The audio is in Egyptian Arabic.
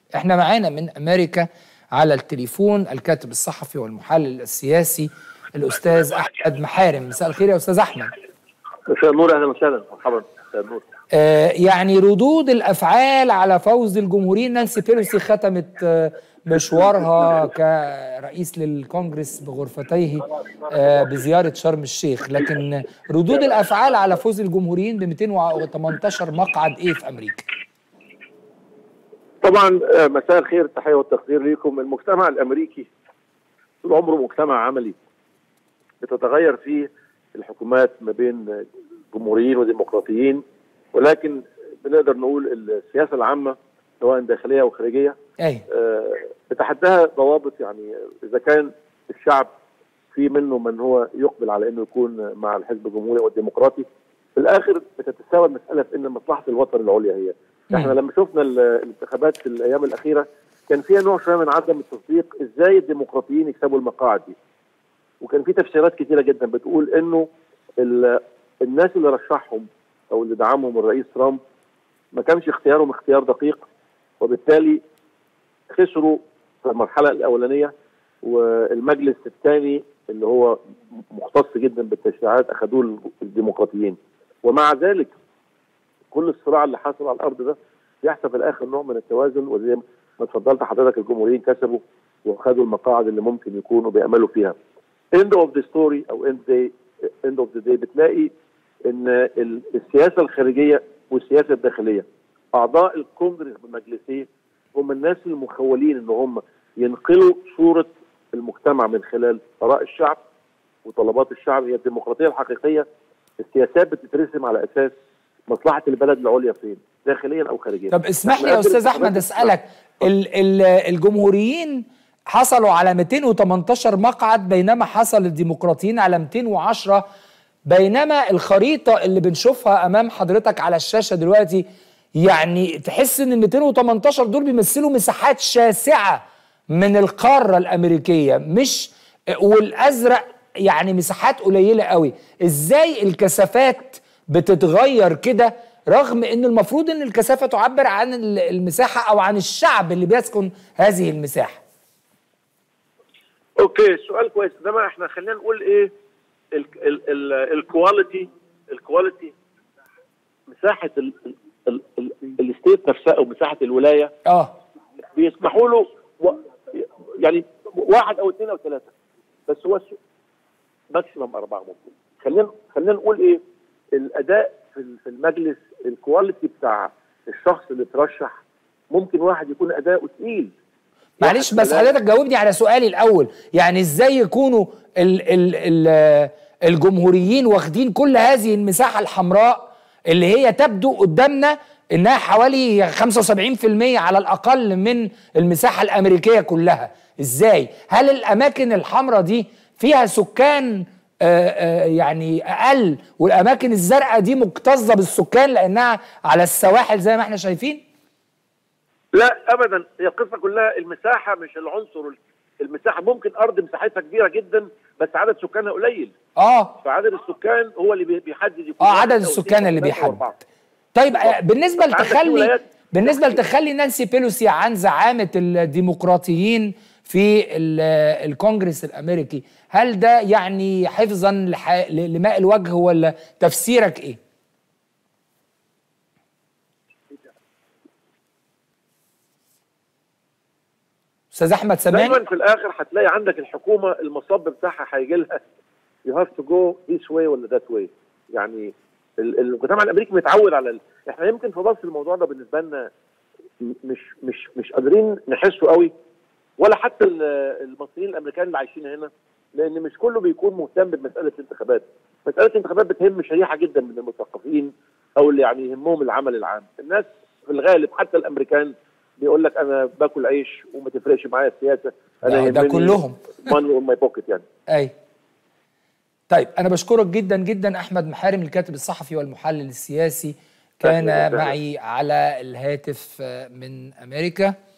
احنا معانا من امريكا على التليفون الكاتب الصحفي والمحلل السياسي الاستاذ احمد محارم مساء الخير يا استاذ احمد مساء النور اهلا وسهلا مرحبا مساء النور آه يعني ردود الافعال على فوز الجمهوريين نانسي بيلوسي ختمت آه مشوارها كرئيس للكونجرس بغرفتيه آه بزياره شرم الشيخ لكن ردود الافعال على فوز الجمهوريين ب 218 مقعد ايه في امريكا؟ طبعا مساء الخير التحيه والتقدير لكم المجتمع الامريكي طول عمره مجتمع عملي بتتغير فيه الحكومات ما بين جمهوريين وديمقراطيين ولكن بنقدر نقول السياسه العامه سواء داخليه او خارجيه اي آه، بتحدها ضوابط يعني اذا كان الشعب في منه من هو يقبل على انه يكون مع الحزب الجمهوري والديمقراطي في الاخر بتتساوى المساله في ان مصلحه الوطن العليا هي احنا لما شفنا الانتخابات في الايام الاخيره كان فيها نوع شويه من عدم التصديق ازاي الديمقراطيين يكسبوا المقاعد دي وكان في تفسيرات كثيره جدا بتقول انه الناس اللي رشحهم او اللي دعمهم الرئيس ترامب ما كانش اختيارهم اختيار دقيق وبالتالي خسروا في المرحله الاولانيه والمجلس الثاني اللي هو مختص جدا بالتشريعات اخذوه الديمقراطيين ومع ذلك كل الصراع اللي حصل على الارض ده يحصل في الاخر نوع من التوازن وزي ما اتفضلت حضرتك الجمهوريين كسبوا وخدوا المقاعد اللي ممكن يكونوا بيعملوا فيها. end of the story او end, day, end of the day بتلاقي ان السياسه الخارجيه والسياسه الداخليه اعضاء الكونجرس بمجلسيه هم الناس المخولين ان هم ينقلوا صوره المجتمع من خلال اراء الشعب وطلبات الشعب هي الديمقراطيه الحقيقيه السياسات بتترسم على اساس مصلحه البلد العليا فين داخليا او خارجيا طب اسمح لي يا استاذ احمد اسالك ال ال الجمهوريين حصلوا على 218 مقعد بينما حصل الديمقراطيين على 210 بينما الخريطه اللي بنشوفها امام حضرتك على الشاشه دلوقتي يعني تحس ان ال 218 دول بيمثلوا مساحات شاسعه من القاره الامريكيه مش والازرق يعني مساحات قليله قوي ازاي الكثافات بتتغير كده رغم ان المفروض ان الكثافه تعبر عن المساحه او عن الشعب اللي بيسكن هذه المساحه اوكي سؤال كويس انما احنا خلينا نقول ايه الكواليتي الكواليتي مساحه الستيت نفسها او مساحه الولايه اه بيسمحوا له و يعني واحد او اثنين او ثلاثه بس هو ماكسيمم اربعه ممكن خلينا خلينا نقول ايه الاداء في المجلس الكواليتي بتاع الشخص اللي اترشح ممكن واحد يكون اداؤه تقيل معلش بس حضرتك جاوبني على سؤالي الاول يعني ازاي يكونوا ال ال ال الجمهوريين واخدين كل هذه المساحه الحمراء اللي هي تبدو قدامنا انها حوالي 75% على الاقل من المساحه الامريكيه كلها ازاي هل الاماكن الحمراء دي فيها سكان آآ آآ يعني اقل والاماكن الزرقاء دي مكتظه بالسكان لانها على السواحل زي ما احنا شايفين لا ابدا هي القصه كلها المساحه مش العنصر المساحه ممكن ارض مساحتها كبيره جدا بس عدد سكانها قليل اه فعدد السكان هو اللي بيحدد يكون اه عدد السكان اللي بيحدد طيب بالنسبه لتخلي بالنسبه لتخلي نانسي بيلوسي عن زعامه الديمقراطيين في الكونجرس الامريكي هل ده يعني حفظا لماء الوجه ولا تفسيرك ايه استاذ احمد سامعني دايما في الاخر هتلاقي عندك الحكومه المصب بتاعها هيجي لها يو هاف تو جو ذيس واي ولا ذات واي يعني المجتمع الامريكي متعود على ال... احنا يمكن في مصر الموضوع ده بالنسبه لنا مش مش مش قادرين نحسه قوي ولا حتى المصريين الامريكان اللي عايشين هنا لان مش كله بيكون مهتم بمساله الانتخابات مساله الانتخابات بتهم شريحه جدا من المثقفين او اللي يعني يهمهم العمل العام الناس في الغالب حتى الامريكان بيقول لك انا باكل عيش وما تفرقش معايا السياسه انا ده كلهم ماني اون ماي بوكيت يعني اي طيب انا بشكرك جدا جدا احمد محارم الكاتب الصحفي والمحلل السياسي كان معي على الهاتف من امريكا